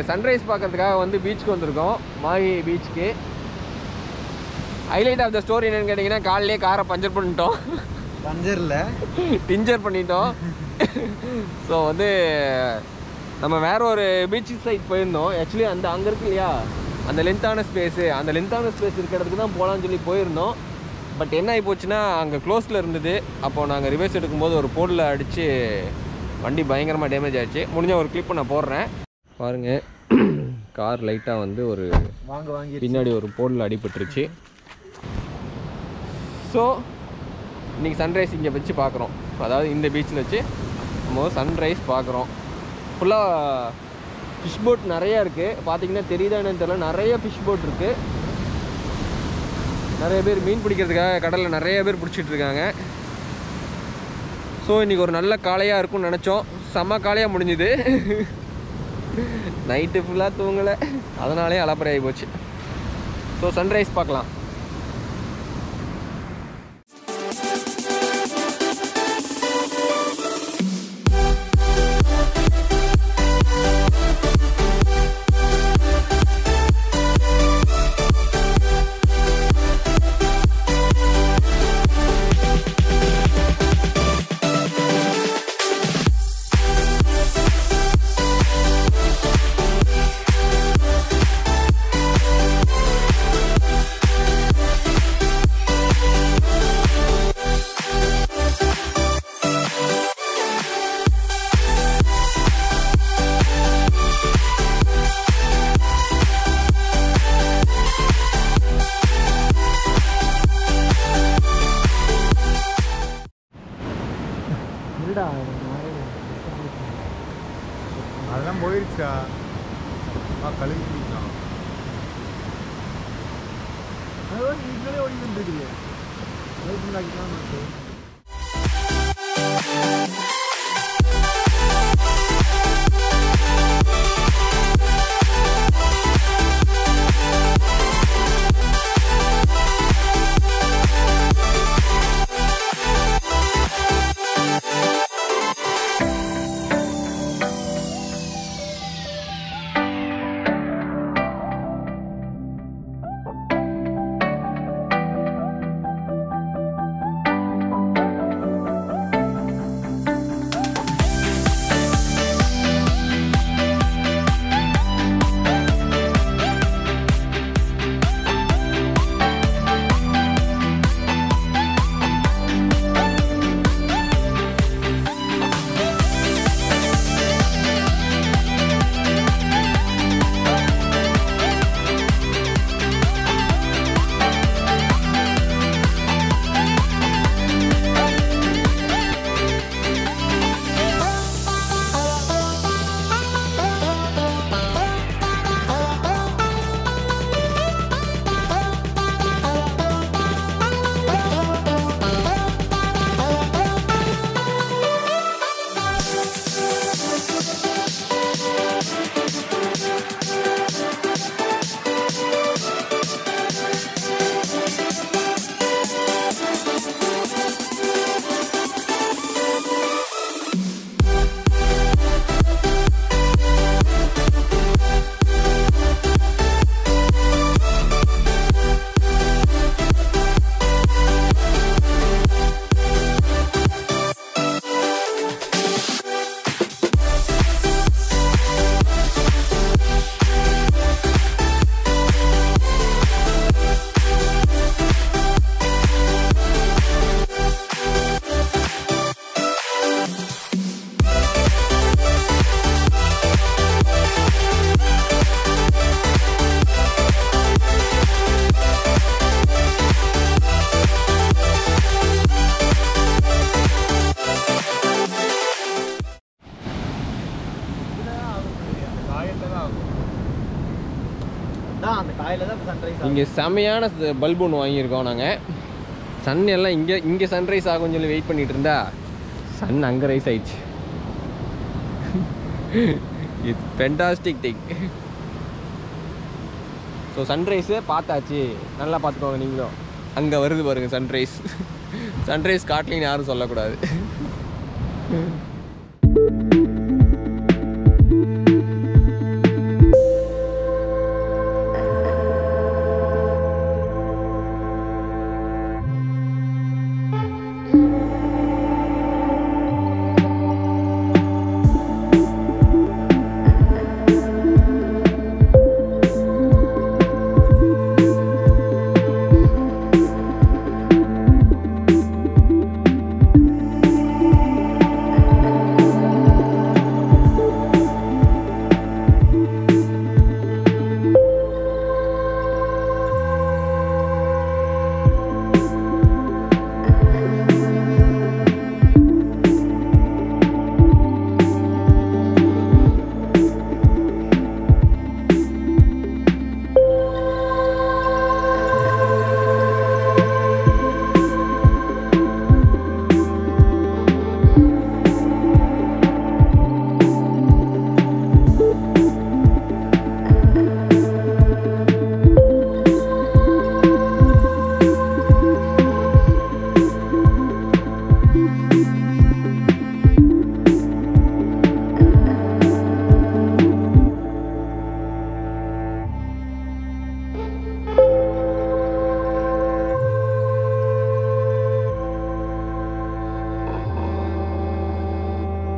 Sunrise பார்க்கறதுக்காக வந்து பீச்சுக்கு வந்திருக்கோம் மாஹி பீச்சுக்கு ஹைலைட் ஆஃப் த ஸ்டோரி என்னன்னு கேட்டிங்கன்னா காலையிலே காரை பஞ்சர் பண்ணிட்டோம் பஞ்சர்ல டிஞ்சர் பண்ணிட்டோம் ஸோ வந்து நம்ம வேற ஒரு பீச் சைட் போயிருந்தோம் ஆக்சுவலி அந்த அங்கே இருக்கு இல்லையா அந்த லென்த்தான ஸ்பேஸு அந்த லென்த்தான ஸ்பேஸ் இருக்கிற இடத்துக்கு தான் போகலான்னு சொல்லி போயிருந்தோம் பட் என்ன ஆகி போச்சுன்னா அங்கே க்ளோஸில் இருந்தது அப்போது நாங்கள் ரிவர்ஸ் எடுக்கும்போது ஒரு போர்டில் அடித்து வண்டி பயங்கரமாக டேமேஜ் ஆச்சு முடிஞ்ச ஒரு கிளிப் நான் போடுறேன் பாருங்கள் கார் லைட்டாக வந்து ஒரு வாங்க வாங்கி பின்னாடி ஒரு போர்டில் அடிபட்டுருச்சு ஸோ இன்றைக்கி சன்ரைஸ் இங்கே வச்சு பார்க்குறோம் அதாவது இந்த பீச்சில் வச்சு நம்ம சன்ரைஸ் பார்க்குறோம் ஃபுல்லாக ஃபிஷ் போட் நிறையா இருக்குது பார்த்தீங்கன்னா தெரியுதா என்னன்னு தெரியல நிறைய ஃபிஷ் போட் இருக்குது நிறைய பேர் மீன் பிடிக்கிறதுக்காக கடலில் நிறைய பேர் பிடிச்சிட்டு இருக்காங்க ஸோ இன்றைக்கி ஒரு நல்ல காளையாக இருக்கும்னு நினச்சோம் செம்ம காளையாக முடிஞ்சுது நைட்டு ஃபுல்லாக தூங்கலை அதனாலே அலப்பறை ஆகி போச்சு ஸோ சன்ரைஸ் பார்க்கலாம் இல்லடா அதெல்லாம் போயிருச்சா ஆ கழுவி குடிக்கலாம் அதாவது நீங்களே ஓடி வந்துடுங்க வெயிட் பண்ணாக்கிக்கலாம் நான் அந்த காயில தான் சன்ரைஸ் இங்கே செமையான பல்பு ஒன்று வாங்கியிருக்கோம் நாங்கள் சன் எல்லாம் இங்கே இங்கே சன்ரைஸ் ஆகும்னு சொல்லி வெயிட் பண்ணிட்டு இருந்தா சன் அங்கே ரைஸ் ஆயிடுச்சு it's fantastic thing so sunrise பார்த்தாச்சு நல்லா பார்த்துக்கோங்க நீங்களும் அங்கே வருது பாருங்க சன்ரைஸ் சன்ரைஸ் காட்டலின்னு யாரும் சொல்லக்கூடாது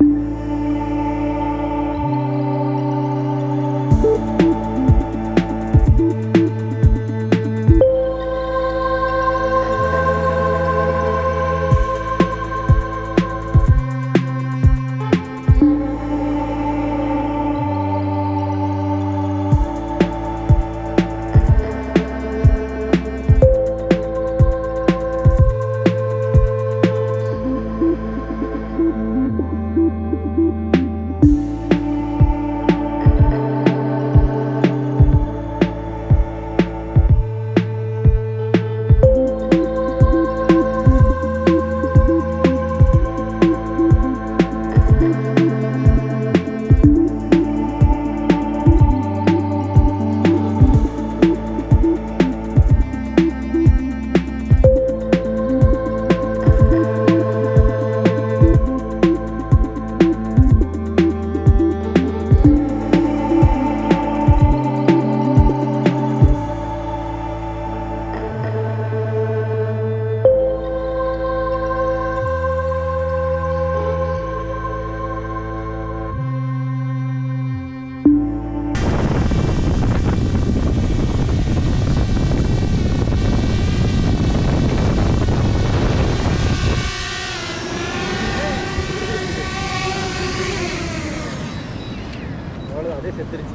அவ்வளோ அதே செத்துருச்சு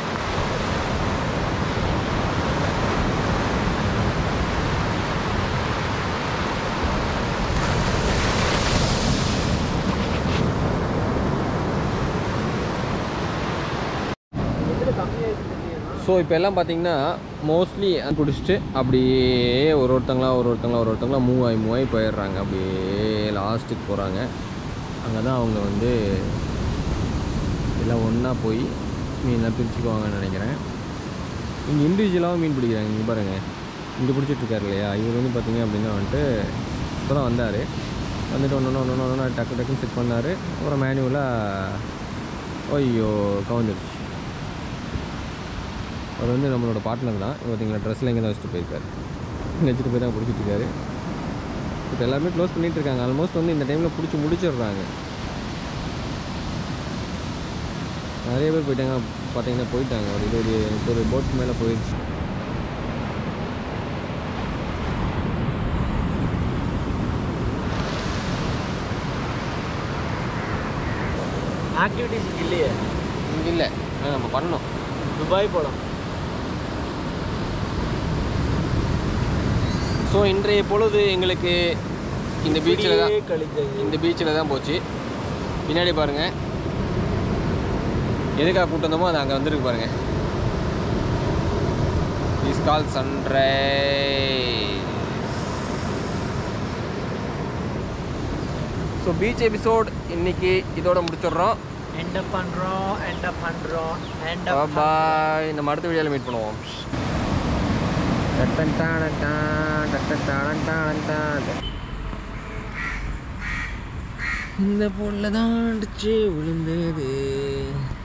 ஸோ இப்போ எல்லாம் பார்த்தீங்கன்னா மோஸ்ட்லி குடிச்சிட்டு அப்படியே ஒரு ஒருத்தங்களா ஒரு ஒருத்தங்களா ஒரு ஒருத்தங்களா மூவ் ஆகி மூவ் ஆகி போயிடுறாங்க அப்படியே லாஸ்ட்டுக்கு போகிறாங்க அங்கே தான் அவங்க வந்து எல்லாம் ஒன்றா போய் மீன்லாம் பிரிச்சுக்குவாங்கன்னு நினைக்கிறேன் இங்கே இண்டிவிஜுவலாகவும் மீன் பிடிக்கிறாங்க இங்கே பாருங்கள் இங்கே பிடிச்சிட்டு இருக்காரு இல்லையா இவர் வந்து பார்த்தீங்க அப்படின்னா வந்துட்டு இப்போ தான் வந்தார் வந்துட்டு ஒன்று ஒன்று ஒன்று ஒன்று டக்கு டக்குன்னு செக் பண்ணார் அப்புறம் மேனுவலாக ஐயோ கவுந்துருச்சு அவர் வந்து நம்மளோட பார்ட்னர் தான் பார்த்தீங்களா ட்ரெஸ்ஸில் இங்கே தான் வச்சுட்டு போயிருக்காரு இங்கே வச்சுட்டு போய் தான் பிடிச்சிட்டு இருக்காரு இப்போ எல்லாருமே க்ளோஸ் பண்ணிட்டு இருக்காங்க ஆல்மோஸ்ட் வந்து இந்த டைமில் பிடிச்சி முடிச்சிடுறாங்க நிறைய பேர் போயிட்டாங்க பார்த்தீங்கன்னா போயிட்டாங்க ஒரு இருபது முப்பது போட் மேலே போயிடுச்சு ஆக்டிவிட்டிஸ் இங்கே இல்லையே இங்கே இல்லை ஆனால் நம்ம பண்ணோம் துபாய் போகலாம் ஸோ இன்றைய பொழுது எங்களுக்கு இந்த பீச்சில் தான் கழிஞ்சது இந்த பீச்சில் தான் போச்சு பின்னாடி பாருங்கள் எதுக்காக கூட்டு வந்தோமோ அது அங்கே வந்துருக்கு பாருங்க is call sunrise so beach episode இன்னைக்கு இதோட முடிச்சிடுறோம் எண்ட் அப் பண்ணுறோம் எண்ட் அப் பண்ணுறோம் எண்ட் பாய் நம்ம அடுத்த வீடியோவில் மீட் பண்ணுவோம் டட்டன் டாடன் டான், டட்டன் டாடன் டாடன் டான். இந்த பொருள் தான் அடிச்சு விழுந்தது